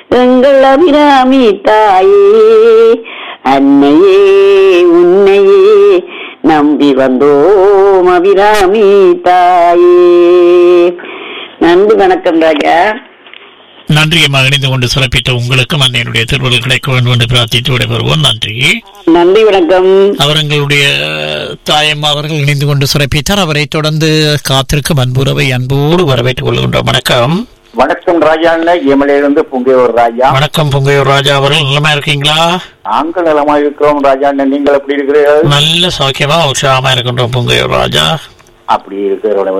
எங்கள் அபிராமி தாயே அன்னையே உன்னையே நம்பி வந்தோம் அபிராமி தாயே நன்றி வணக்கம் ராஜா நன்றி அம்மா இணைந்து கொண்டு சிறப்பித்த உங்களுக்கும் அன்னையினுடைய திருவள்ளுவர் கிடைக்க வேண்டும் என்று பிரார்த்தித்து விடைபெறுவோம் நன்றி நன்றி வணக்கம் அவர் எங்களுடைய தாயம்மா அவர்கள் இணைந்து கொண்டு சிறப்பித்தார் அவரை தொடர்ந்து காத்திருக்கும் அன்புறவை அன்போடு வரவேற்றுக் கொள்கின்றோம் வணக்கம் வணக்கம் ராஜா இமலையிலிருந்து புங்கையூர் ராஜா வணக்கம் பொங்கையூர் ராஜா அவர்கள் நலமா இருக்கீங்களா நாங்கள் நலமா இருக்கிறோம் ராஜா நீங்கள் எப்படி இருக்கிறீர்கள் நல்ல சௌக்கியமா உற்சாகமா இருக்கின்றோம் பொங்கையூர் ராஜா அப்படி இருக்கிற